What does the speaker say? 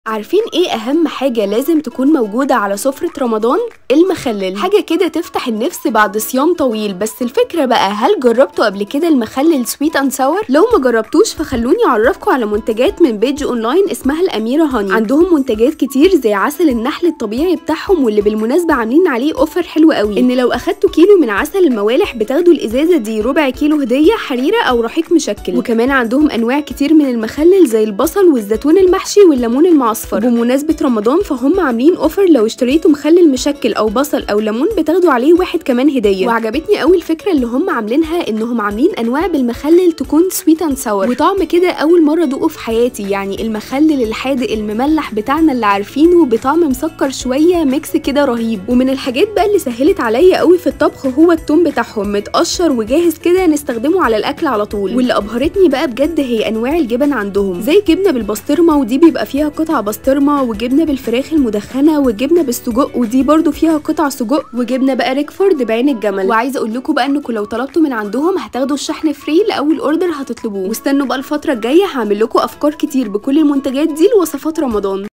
عارفين ايه اهم حاجة لازم تكون موجودة على سفرة رمضان؟ المخلل حاجة كده تفتح النفس بعد صيام طويل بس الفكرة بقى هل جربتوا قبل كده المخلل سويت اند ساور؟ لو ما جربتوش فخلوني اعرفكم على منتجات من بيج اونلاين اسمها الاميرة هاني عندهم منتجات كتير زي عسل النحل الطبيعي بتاعهم واللي بالمناسبة عاملين عليه اوفر حلو قوي ان لو اخدتوا كيلو من عسل الموالح بتاخدوا الازازة دي ربع كيلو هدية حريرة او رحيق مشكل وكمان عندهم انواع كتير من المخلل زي البصل والزيتون المحشي والليمون المعصفر بمناسبة رمضان فهم عاملين اوفر لو اشتريتوا مخلل مشكل او بصل او ليمون بتاخدوا عليه واحد كمان هدية وعجبتني قوي الفكرة اللي هم عاملينها انهم عاملين انواع بالمخلل تكون سويت اند ساور وطعم كده اول مرة ادوقه في حياتي يعني المخلل الحادق المملح بتاعنا اللي عارفينه بطعم مسكر شوية ميكس كده رهيب ومن الحاجات بقى اللي سهلت عليا قوي في الطبخ هو التوم بتاعهم متقشر وجاهز كده نستخدمه على الاكل على طول واللي ابهرتني بقى بجد هي انواع الجبن عندهم زي جبنه بالبسطرمه ودي بيبقى فيها قطع بسطرمه وجبنه بالفراخ المدخنه وجبنه بالسجق ودي برضو فيها قطع سجق وجبنه بقى ريكفورد بعين الجمل وعايزه اقول لكم بقى انكم لو طلبتوا من عندهم هتاخدوا الشحن فري لاول اوردر هتطلبوه واستنوا بقى الفتره الجايه هعمل لكم افكار كتير بكل المنتجات دي لوصفات رمضان